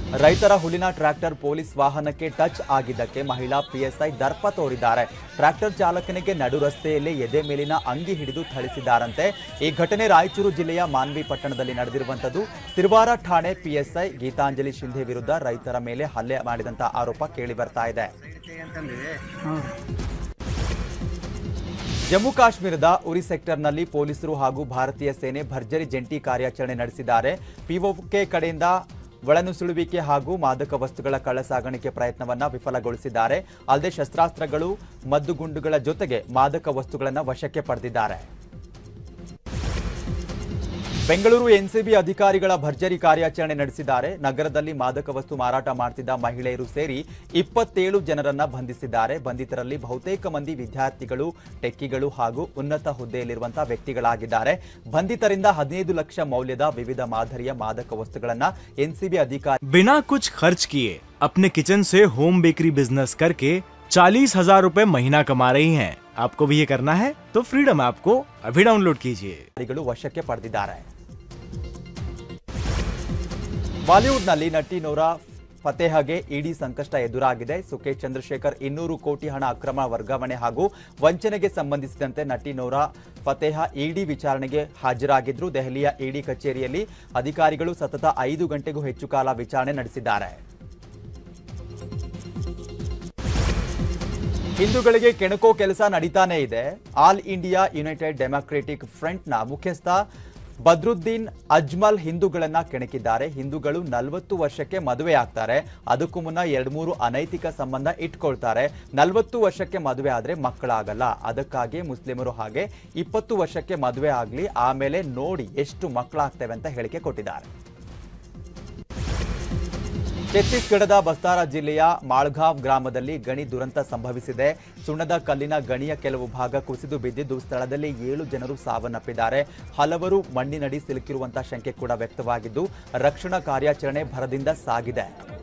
ರೈತರ ಹುಲಿನ tractor police ವಾಹನಕ್ಕೆ ಟಚ್ ಆಗಿದ್ದಕ್ಕೆ ಮಹಿಳಾ ಪಿಎಸ್ಐ ದರ್ಪ ತೋರಿದ್ದಾರೆ ಟ್ರ್ಯಾಕ್ಟರ್ ಚಾಲಕನಿಗೆ ನಡು ರಸ್ತೆಯಲ್ಲಿ ಎದೆ ಮೇಲಿನ ಅಂಗಿ ಹಿಡಿದು ಥಳಿಸಿದ್ದಾರಂತೆ ಈ ಘಟನೆ ರಾಯಚೂರು ಜಿಲ್ಲೆಯ ಮಾನ್ವಿ ಪಟ್ಟಣದಲ್ಲಿ ನಡೆದಿರುವಂತದ್ದು ಸಿರ್ವಾರ ಠಾಣೆ ಪಿಎಸ್ಐ ಗೀತಾಂಜಲಿ ಶಿಂಧೆ ವಿರುದ್ಧ ರೈತರ ಮೇಲೆ ಹಲ್ಲೆ ಮಾಡಿದಂತ ಆರೋಪ ಕೇಳಿ ಬರ್ತಾ ಇದೆ ಜಮ್ಮು ಕಾಶ್ಮೀರದ ಉರಿ ಸೆಕ್ಟರ್ನಲ್ಲಿ ಪೊಲೀಸರು ಹಾಗೂ ಭಾರತೀಯ ಸೇನೆ ಭರ್ಜರಿ ಜಂಟಿ ಕಾರ್ಯಾಚರಣೆ ನಡೆಸಿದ್ದಾರೆ ಪಿಒಕೆ ಕಡೆಯಿಂದ ಒಳನುಸುಳುವಿಕೆ ಹಾಗೂ ಮಾದಕ ವಸ್ತುಗಳ ಕಳ್ಳಸಾಗಣಿಕೆ ಪ್ರಯತ್ನವನ್ನ ವಿಫಲಗೊಳಿಸಿದ್ದಾರೆ ಅಲ್ಲದೆ ಶಸ್ತ್ರಾಸ್ತ್ರಗಳು ಮದ್ದುಗುಂಡುಗಳ ಜೊತೆಗೆ ಮಾದಕ ವಸ್ತುಗಳನ್ನು ವಶಕ್ಕೆ ಪಡೆದಿದ್ದಾರೆ ಬೆಂಗಳೂರು ಎನ್ಸಿಬಿ ಅಧಿಕಾರಿಗಳ ಭರ್ಜರಿ ಕಾರ್ಯಾಚರಣೆ ನಡೆಸಿದ್ದಾರೆ ನಗರದಲ್ಲಿ ಮಾದಕ ವಸ್ತು ಮಾರಾಟ ಮಾಡ್ತಿದ್ದ ಮಹಿಳೆಯರು ಸೇರಿ ಇಪ್ಪತ್ತೇಳು ಜನರನ್ನ ಬಂಧಿಸಿದ್ದಾರೆ ಬಂಧಿತರಲ್ಲಿ ಬಹುತೇಕ ಮಂದಿ ವಿದ್ಯಾರ್ಥಿಗಳು ಟೆಕ್ಕಿಗಳು ಹಾಗೂ ಉನ್ನತ ಹುದ್ದೆಯಲ್ಲಿರುವಂತಹ ವ್ಯಕ್ತಿಗಳಾಗಿದ್ದಾರೆ ಬಂಧಿತರಿಂದ ಹದಿನೈದು ಲಕ್ಷ ಮೌಲ್ಯದ ವಿವಿಧ ಮಾದರಿಯ ಮಾದಕ ವಸ್ತುಗಳನ್ನ ಎನ್ಸಿಬಿ ಅಧಿಕಾರಿ बिना कुछ खर्च किए अपने किचन से होम बेकरी बिजनेस करके चालीस हजार रूपए महीना कमा रही हैं। आपको भी ये करना है तो फ्रीडम ऐप को अभी डाउनलोड कीजिए ಅಧಿಕಾರಿಗಳು ವಶಕ್ಕೆ ಪಡೆದಿದ್ದಾರೆ ಬಾಲಿವುಡ್ನಲ್ಲಿ ನಟಿ ನೋರಾ ಫತೇಹಗೆ ಇಡಿ ಸಂಕಷ್ಟ ಎದುರಾಗಿದೆ ಸುಖೇಶ್ ಚಂದ್ರಶೇಖರ್ ಇನ್ನೂರು ಕೋಟಿ ಹಣ ಅಕ್ರಮ ವರ್ಗಾವಣೆ ಹಾಗೂ ವಂಚನೆಗೆ ಸಂಬಂಧಿಸಿದಂತೆ ನಟಿ ನೋರಾ ಫತೇಹ ಇಡಿ ವಿಚಾರಣೆಗೆ ಹಾಜರಾಗಿದ್ರು ದೆಹಲಿಯ ಇಡಿ ಕಚೇರಿಯಲ್ಲಿ ಅಧಿಕಾರಿಗಳು ಸತತ ಐದು ಗಂಟೆಗೂ ಹೆಚ್ಚು ಕಾಲ ವಿಚಾರಣೆ ನಡೆಸಿದ್ದಾರೆ ಹಿಂದೂಗಳಿಗೆ ಕೆಣಕೋ ಕೆಲಸ ನಡೀತಾನೇ ಇದೆ ಆಲ್ ಇಂಡಿಯಾ ಯುನೈಟೆಡ್ ಡೆಮಾಕ್ರೆಟಿಕ್ ಫ್ರಂಟ್ನ ಮುಖ್ಯಸ್ಥ ಬದ್ರುದ್ದೀನ್ ಅಜ್ಮಲ್ ಹಿಂದೂಗಳನ್ನ ಕೆಣಕಿದ್ದಾರೆ ಹಿಂದೂಗಳು ನಲವತ್ತು ವರ್ಷಕ್ಕೆ ಮದುವೆ ಆಗ್ತಾರೆ ಅದಕ್ಕೂ ಮುನ್ನ ಎರಡು ಮೂರು ಅನೈತಿಕ ಸಂಬಂಧ ಇಟ್ಕೊಳ್ತಾರೆ ನಲವತ್ತು ವರ್ಷಕ್ಕೆ ಮದುವೆ ಆದ್ರೆ ಮಕ್ಕಳಾಗಲ್ಲ ಅದಕ್ಕಾಗಿ ಮುಸ್ಲಿಮರು ಹಾಗೆ ಇಪ್ಪತ್ತು ವರ್ಷಕ್ಕೆ ಮದುವೆ ಆಗ್ಲಿ ಆಮೇಲೆ ನೋಡಿ ಎಷ್ಟು ಮಕ್ಕಳಾಗ್ತೇವೆ ಅಂತ ಹೇಳಿಕೆ ಕೊಟ್ಟಿದ್ದಾರೆ ಛತ್ತೀಸ್ಗಢದ ಬಸ್ತಾರ ಜಿಲ್ಲೆಯ ಮಾಳ್ಗಾಂವ್ ಗ್ರಾಮದಲ್ಲಿ ಗಣಿ ದುರಂತ ಸಂಭವಿಸಿದೆ ಸುಣ್ಣದ ಕಲ್ಲಿನ ಗಣಿಯ ಕೆಲವು ಭಾಗ ಕುಸಿದು ಬಿದ್ದಿದ್ದು ಸ್ಥಳದಲ್ಲಿ ಏಳು ಜನರು ಸಾವನ್ನಪ್ಪಿದ್ದಾರೆ ಹಲವರು ಮಣ್ಣಿನಡಿ ಸಿಲುಕಿರುವಂತಹ ಶಂಕೆ ಕೂಡ ವ್ಯಕ್ತವಾಗಿದ್ದು ರಕ್ಷಣಾ ಕಾರ್ಯಾಚರಣೆ ಭರದಿಂದ ಸಾಗಿದೆ